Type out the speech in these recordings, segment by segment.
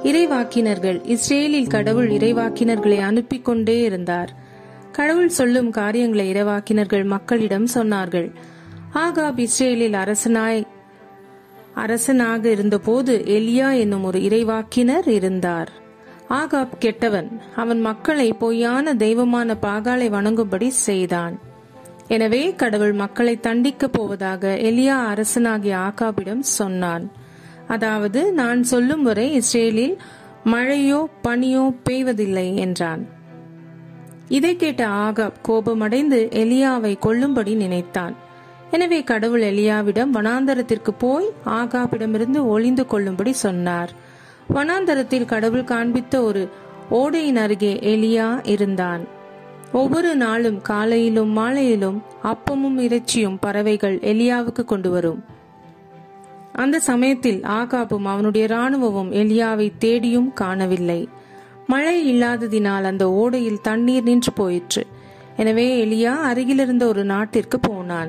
இறைவாக்கினர்கள் இஸ்ரேலில் கடவுள் இறைவாக்கினர்களை அனுப்பி கொண்டே இருந்தார் கடவுள் சொல்லும் காரியங்களை இறைவாக்கினர்கள் மக்களிடம் சொன்னார்கள் ஆகாப் இஸ்ரேலில் அரசனாய் அரசனாக இருந்தபோது எலியா என்னும் ஒரு இறைவாக்கினர் இருந்தார் ஆகாப் கெட்டவன் அவன் மக்களை பொய்யான தெய்வமான பாகாலை வணங்கும்படி செய்தான் எனவே கடவுள் மக்களை தண்டிக்கப் போவதாக எலியா அரசனாகிய ஆகாபிடம் சொன்னான் அதாவது நான் சொல்லும் வரை இஸ்ரேலில் மழையோ பனியோ பெய்வதில்லை என்றான் இதை கேட்ட ஆகாப் கோபமடைந்து எலியாவை கொல்லும்படி நினைத்தான் எனவே கடவுள் எலியாவிடம் வனாந்தரத்திற்கு போய் ஆகாபிடமிருந்து ஒளிந்து கொள்ளும்படி சொன்னார் வனாந்தரத்தில் கடவுள் காண்பித்த ஒரு ஓடையின் அருகே எலியா இருந்தான் ஒவ்வொரு நாளும் காலையிலும் மாலையிலும் அப்பமும் இறைச்சியும் பறவைகள் எலியாவுக்கு கொண்டு வரும் அந்த சமயத்தில் ஆகாபும் அவனுடைய இராணுவமும் எலியாவை தேடியும் காணவில்லை மழை இல்லாததினால் அந்த ஓடையில் தண்ணீர் நின்று போயிற்று எனவே எலியா அருகிலிருந்த ஒரு நாட்டிற்கு போனான்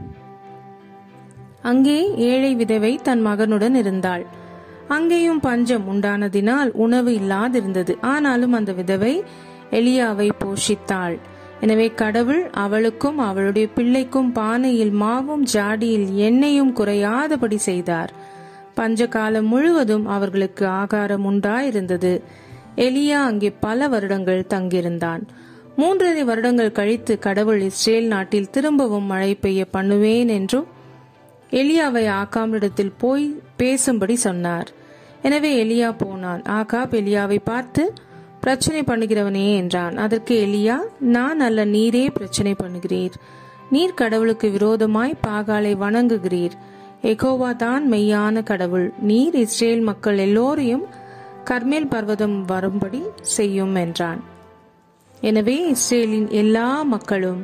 அங்கே ஏழை விதவை தன் மகனுடன் இருந்தாள் அங்கேயும் பஞ்சம் உண்டானதினால் உணவு இல்லாதிருந்தது ஆனாலும் அந்த விதவை எலியாவை போஷித்தாள் எனவே கடவுள் அவளுக்கும் அவளுடைய பிள்ளைக்கும் பானையில் மாவும் ஜாடியில் எண்ணெயும் குறையாதபடி செய்தார் பஞ்ச காலம் முழுவதும் அவர்களுக்கு ஆகாரம் உண்டாயிருந்தது எலியா அங்கே பல வருடங்கள் தங்கியிருந்தான் மூன்றரை வருடங்கள் கழித்து கடவுள் இஸ்ரேல் நாட்டில் திரும்பவும் மழை பெய்ய பண்ணுவேன் என்றும் எலியாவை ஆகாமிடத்தில் போய் பேசும்படி சொன்னார் எனவே எலியா போனான் ஆகாப் எலியாவை பார்த்து பிரச்சனை பண்ணுகிறவனே என்றான் அதற்கு எலியா நான் அல்ல நீரே பிரச்சனை பண்ணுகிறீர் நீர் கடவுளுக்கு விரோதமாய் பாகாலை வணங்குகிறீர் எகோவா தான் மெய்யான கடவுள் நீர் இஸ்ரேல் மக்கள் எல்லோரையும் கர்மேல் பர்வதம் வரும்படி செய்யும் என்றான் எனவே இஸ்ரேலின் எல்லா மக்களும்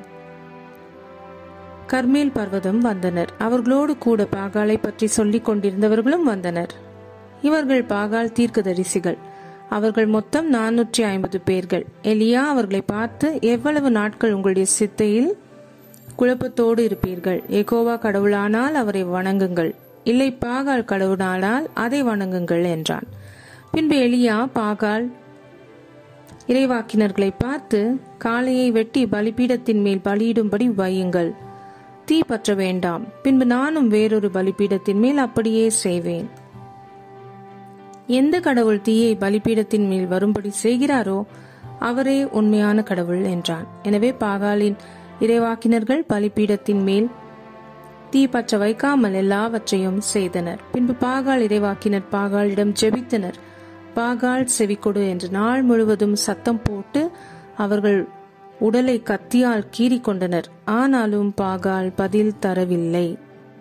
கர்மேல் பர்வதம் வந்தனர் அவர்களோடு கூட பாகாலை பற்றி சொல்லிக் கொண்டிருந்தவர்களும் வந்தனர் இவர்கள் பாகால் தீர்க்கதரிசிகள் அவர்கள் மொத்தம் நானூற்றி ஐம்பது பேர்கள் எலியா அவர்களை பார்த்து எவ்வளவு நாட்கள் உங்களுடைய சித்தையில் குழப்பத்தோடு இருப்பீர்கள் எகோவா கடவுளானால் அவரை வணங்குங்கள் இல்லை பாகால் கடவுளானால் அதை வணங்குங்கள் என்றான் பின்பு எலியா பாகால் இறைவாக்கினர்களை பார்த்து காளையை வெட்டி பலிபீடத்தின் மேல் பலியிடும்படி வையுங்கள் தீ பற்ற வேண்டாம் பின்பு நானும் வேறொரு பலிபீடத்தின் மேல் அப்படியே செய்வேன் எந்த கடவுள் தீயை பலிபீடத்தின் மேல் வரும்படி செய்கிறாரோ அவரே உண்மையான கடவுள் என்றான் எனவே பாகாலின் இறைவாக்கினர்கள் பலிபீடத்தின் மேல் தீ பற்ற வைக்காமல் எல்லாவற்றையும் செய்தனர் பின்பு பாகால் இறைவாக்கினர் பாகாலிடம் ஜெபித்தனர் பாகால் செவிக்கொடு என்று நாள் முழுவதும் சத்தம் போட்டு அவர்கள் உடலை கத்தியால் கீறிக் கொண்டனர் ஆனாலும் பாகால் பதில் தரவில்லை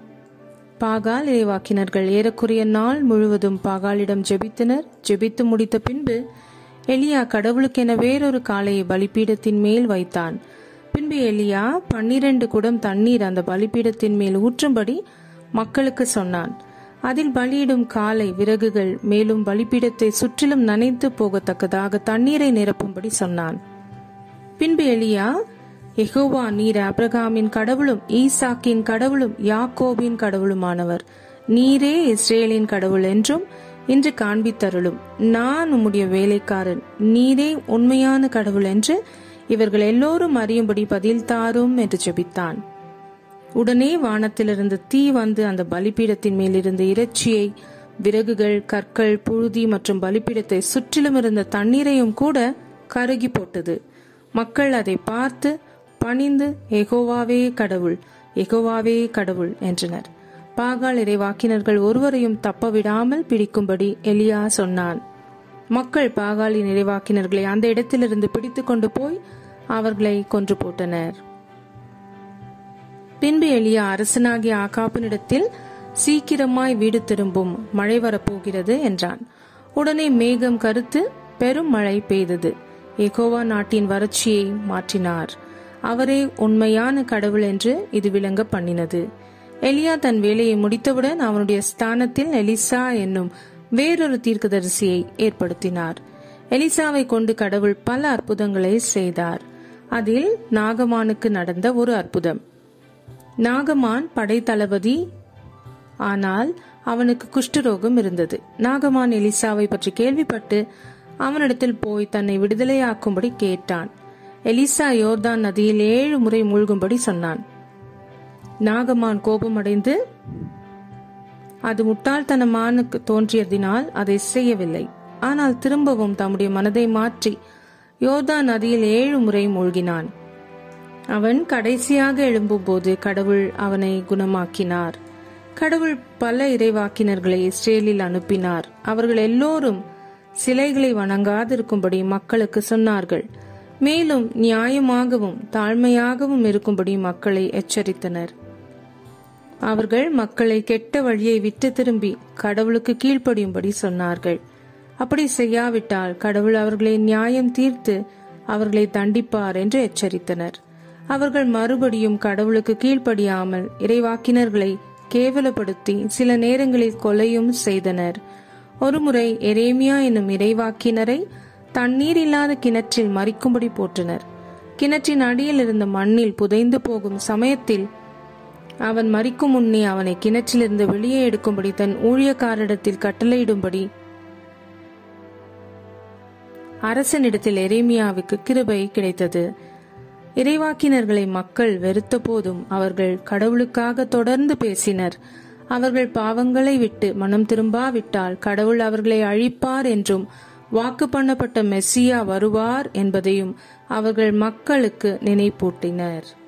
பாகால் இறைவாக்கினர்கள் ஏறக்குறைய நாள் முழுவதும் பாகாலிடம் ஜெபித்தனர் ஜெபித்து முடித்த பின்பு எலியா கடவுளுக்கென வேறொரு காளையை பலிபீடத்தின் மேல் வைத்தான் பின்பு எலியா பன்னிரண்டு குடம் தண்ணீர் அந்த பலிபீடத்தின் மேல் ஊற்றும்படி மக்களுக்கு சொன்னான் அதில் பலியிடும் காலை விறகுகள் மேலும் பலிபீடத்தை சுற்றிலும் நனைத்து போகத்தக்கதாக தண்ணீரை நிரப்பும்படி சொன்னான் பின்பு எலியா எகோவா நீர் அப்ரகாமின் கடவுளும் ஈசாக்கின் கடவுளும் யாக்கோபின் கடவுளுமானவர் நீரே இஸ்ரேலின் கடவுள் என்றும் இன்று காண்பித்தருளும் நான் உம்முடைய வேலைக்காரன் நீரே உண்மையான கடவுள் என்று இவர்கள் எல்லோரும் அறியும்படி பதில் தாரும் என்று ஜெபித்தான் உடனே வானத்திலிருந்து தீ வந்து அந்த பலிபீடத்தின் மேல் இருந்த இறைச்சியை விறகுகள் கற்கள் புழுதி மற்றும் பலிபீடத்தை சுற்றிலும் இருந்த தண்ணீரையும் கூட கருகி போட்டது மக்கள் அதை பார்த்து பணிந்து எகோவாவே கடவுள் எகோவாவே கடவுள் என்றனர் பாகால் இறைவாக்கினர்கள் ஒருவரையும் தப்ப விடாமல் பிடிக்கும்படி எலியா சொன்னான் மக்கள் பாகாலின் இறைவாக்கினர்களை அந்த இடத்திலிருந்து பிடித்து கொண்டு போய் அவர்களை கொன்று போட்டனர் பின்பு எலியா அரசனாகிய ஆகாப்பினிடத்தில் சீக்கிரமாய் வீடு திரும்பும் மழை வரப்போகிறது என்றான் உடனே மேகம் கருத்து பெரும் மழை பெய்தது எகோவா நாட்டின் வறட்சியை மாற்றினார் அவரே உண்மையான கடவுள் என்று இது விளங்க பண்ணினது எலியா தன் வேலையை முடித்தவுடன் அவனுடைய ஸ்தானத்தில் எலிசா என்னும் வேறொரு தீர்க்கதரிசியை ஏற்படுத்தினார் எலிசாவை கொண்டு கடவுள் பல அற்புதங்களை செய்தார் அதில் நாகமானுக்கு நடந்த ஒரு அற்புதம் நாகமான் படைத்தளபதி ஆனால் அவனுக்கு குஷ்டரோகம் இருந்தது நாகமான் எலிசாவை பற்றி கேள்விப்பட்டு அவனிடத்தில் போய் தன்னை விடுதலையாக்கும்படி கேட்டான் எலிசா யோர்தான் நதியில் ஏழு முறை மூழ்கும்படி சொன்னான் நாகமான் கோபமடைந்து அது முட்டாள்தனமானுக்கு தோன்றியதினால் அதை செய்யவில்லை ஆனால் திரும்பவும் தம்முடைய மனதை மாற்றி யோர்தான் நதியில் ஏழு முறை மூழ்கினான் அவன் கடைசியாக எழும்பும்போது கடவுள் அவனை குணமாக்கினார் கடவுள் பல இறைவாக்கினர்களை இஸ்ரேலில் அனுப்பினார் அவர்கள் எல்லோரும் சிலைகளை வணங்காதிருக்கும்படி மக்களுக்கு சொன்னார்கள் மேலும் நியாயமாகவும் தாழ்மையாகவும் இருக்கும்படி மக்களை எச்சரித்தனர் அவர்கள் மக்களை கெட்ட வழியை விட்டு திரும்பி கடவுளுக்கு கீழ்ப்படியும்படி சொன்னார்கள் அப்படி செய்யாவிட்டால் கடவுள் அவர்களை நியாயம் தீர்த்து அவர்களை தண்டிப்பார் என்று எச்சரித்தனர் அவர்கள் மறுபடியும் கடவுளுக்கு கீழ்ப்படியாமல் இறைவாக்கினர்களை கேவலப்படுத்தி சில நேரங்களில் கொலையும் செய்தனர் ஒருமுறை எரேமியா என்னும் இறைவாக்கினரை தண்ணீர் இல்லாத கிணற்றில் மறிக்கும்படி போற்றனர் கிணற்றின் அடியில் இருந்த மண்ணில் புதைந்து போகும் சமயத்தில் அவன் மறிக்கும் முன்னே அவனை கிணற்றிலிருந்து வெளியே எடுக்கும்படி தன் ஊழியக்காரிடத்தில் கட்டளையிடும்படி அரசனிடத்தில் எரேமியாவுக்கு கிருபை கிடைத்தது இறைவாக்கினர்களை மக்கள் வெறுத்த போதும் அவர்கள் கடவுளுக்காக தொடர்ந்து பேசினர் அவர்கள் பாவங்களை விட்டு மனம் திரும்பாவிட்டால் கடவுள் அவர்களை அழிப்பார் என்றும் வாக்கு பண்ணப்பட்ட மெஸ்ஸியா வருவார் என்பதையும் அவர்கள் மக்களுக்கு நினைப்பூட்டினர்